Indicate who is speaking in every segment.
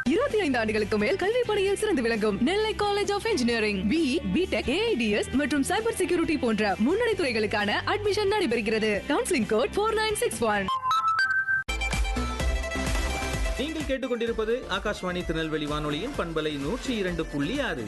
Speaker 1: இருபத்தி ஐந்து ஆண்டுகளுக்கு மேல் கல்வி பணியில் சிறந்து விளங்கும் Nellai college of engineering B BTech AIDS மற்றும் சைபர் செக்யூரிட்டி போன்ற முன்னணி துறைகளுக்கான அட்மிஷன் நடைபெறுகிறது counselling code four nine six one
Speaker 2: நீங்கள் கேட்டுக்கொண்டிருப்பது ஆகாஷ்வாணி திருநெல்வேலி வானொலியின் பண்பலை நூற்றி இரண்டு புள்ளி ஆறு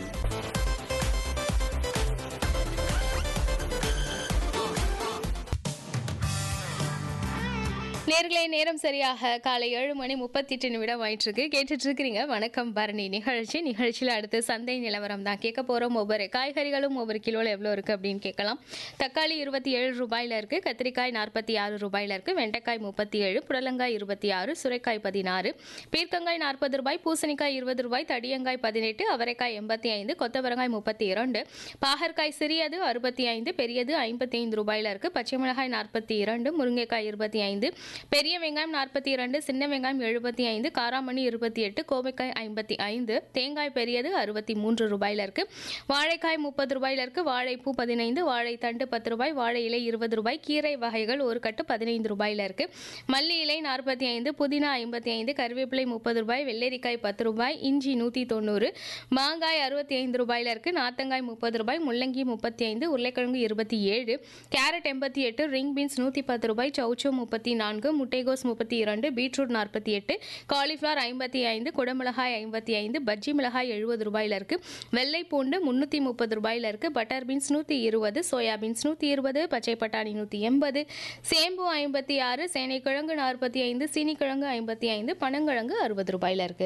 Speaker 3: நேர்களே நேரம் சரியாக காலை ஏழு மணி முப்பத்தி எட்டு நிமிடம் ஆயிட்டு இருக்கு கேட்டுட்டு இருக்கிறீங்க வணக்கம் பரணி நிகழ்ச்சி நிகழ்ச்சியில் அடுத்து சந்தை நிலவரம் தான் கேட்க போறோம் ஒவ்வொரு காய்கறிகளும் ஒவ்வொரு கிலோல எவ்வளோ இருக்கு அப்படின்னு கேட்கலாம் தக்காளி இருபத்தி ஏழு ரூபாயில இருக்கு கத்திரிக்காய் நாற்பத்தி ஆறு ரூபாயில இருக்கு வெண்டைக்காய் முப்பத்தி ஏழு புடலங்காய் இருபத்தி ஆறு சுரைக்காய் பதினாறு பீர்க்கங்காய் நாற்பது ரூபாய் பூசணிக்காய் இருபது ரூபாய் தடியங்காய் பதினெட்டு அவரைக்காய் எண்பத்தி ஐந்து கொத்தவரங்காய் முப்பத்தி இரண்டு பாகற்காய் சிறியது அறுபத்தி ஐந்து பெரியது ஐம்பத்தி ஐந்து ரூபாயில இருக்கு பச்சை மிளகாய் நாற்பத்தி இரண்டு முருங்கைக்காய் இருபத்தி ஐந்து பெரிய வெங்காயம் நாற்பத்தி இரண்டு சின்ன வெங்காயம் எழுபத்தி ஐந்து காராமணி இருபத்தி எட்டு கோவைக்காய் ஐம்பத்தி ஐந்து தேங்காய் பெரியது அறுபத்தி மூன்று ரூபாயில இருக்கு வாழைக்காய் முப்பது ரூபாயில இருக்கு வாழைப்பூ பதினைந்து வாழைத்தண்டு பத்து ரூபாய் வாழை இலை இருபது ரூபாய் கீரை வகைகள் ஒரு கட்டு பதினைந்து ரூபாயில இருக்கு மல்லி இலை நாற்பத்தி ஐந்து புதினா ஐம்பத்தி ஐந்து கருவேப்பிலை முப்பது ரூபாய் வெள்ளரிக்காய் பத்து ரூபாய் இஞ்சி நூற்றி தொண்ணூறு மாங்காய் அறுபத்தி ஐந்து ரூபாயில இருக்கு நாத்தங்காய் முப்பது ரூபாய் முள்ளங்கி முப்பத்தி ஐந்து உருளைக்கிழங்கு இருபத்தி ஏழு கேரட் எண்பத்தி எட்டு ரிங் பீன்ஸ் நூற்றி பத்து ரூபாய் சௌச்சோ முப்பத்தி நான்கு முட்டைகோஸ் முப்பத்தி இரண்டு பீட்ரூட் நாற்பத்தி எட்டு காலிஃப்ளவர் ஐம்பத்தி ஐந்து குடமிளகாய் ஐம்பத்தி ஐந்து பஜ்ஜி மிளகாய் எழுபது ரூபாயில இருக்கு வெள்ளை பூண்டு முந்நூற்றி முப்பது ரூபாயில இருக்கு பட்டர் பீன்ஸ் நூற்றி இருபது சோயா பீன்ஸ் நூற்றி இருபது பச்சை பட்டாணி நூற்றி எண்பது சேம்பு ஐம்பத்தி ஆறு சேனைக்கிழங்கு நாற்பத்தி ஐந்து சீனிக்கிழங்கு ஐம்பத்தி ஐந்து பனங்கிழங்கு அறுபது ரூபாயில இருக்கு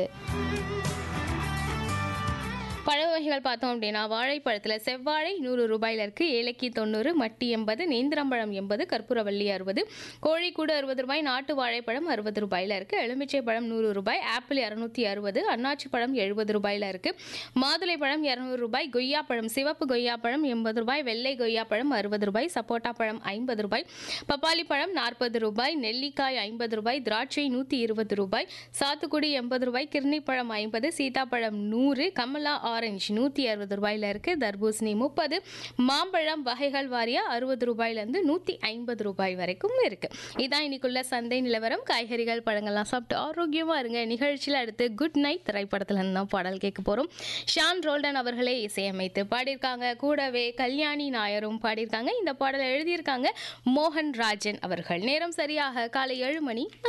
Speaker 3: பழ வகைகள் பார்த்தோம் அப்படின்னா வாழைப்பழத்தில் செவ்வாழை நூறு ரூபாயில இருக்கு ஏலக்கி தொண்ணூறு மட்டி எண்பது நேந்திரம்பழம் எண்பது கற்பூரவள்ளி அறுபது கோழிக்கூடு அறுபது ரூபாய் நாட்டு வாழைப்பழம் அறுபது ரூபாயில இருக்கு எலுமிச்சை பழம் நூறு ரூபாய் ஆப்பிள் இரநூத்தி அறுபது அன்னாச்சி பழம் எழுபது ரூபாயில இருக்கு மாதுளை பழம் இரநூறு ரூபாய் கொய்யா பழம் சிவப்பு கொய்யா பழம் எண்பது ரூபாய் வெள்ளை கொய்யா பழம் அறுபது ரூபாய் சப்போட்டா பழம் ஐம்பது ரூபாய் பப்பாளி பழம் நாற்பது ரூபாய் நெல்லிக்காய் ஐம்பது ரூபாய் திராட்சை நூற்றி இருபது ரூபாய் சாத்துக்குடி எண்பது ரூபாய் கிர்னி பழம் ஐம்பது சீதாப்பழம் நூறு கமலா ஆரஞ்சு நூற்றி அறுபது ரூபாயில இருக்கு தர்பூசணி முப்பது மாம்பழம் வகைகள் வாரியா அறுபது ரூபாயிலேருந்து நூற்றி ஐம்பது ரூபாய் வரைக்கும் இருக்கு இதான் இன்னைக்குள்ள சந்தை நிலவரம் காய்கறிகள் பழங்கள்லாம் சாப்பிட்டு ஆரோக்கியமா இருங்க நிகழ்ச்சியில் அடுத்து குட் நைட் திரைப்படத்துல இருந்து தான் பாடல் கேட்க போறோம் ஷான் ரோல்டன் அவர்களே இசையமைத்து பாடியிருக்காங்க கூடவே கல்யாணி நாயரும் பாடியிருக்காங்க இந்த பாடலை எழுதியிருக்காங்க மோகன் ராஜன் அவர்கள் நேரம் சரியாக காலை ஏழு மணி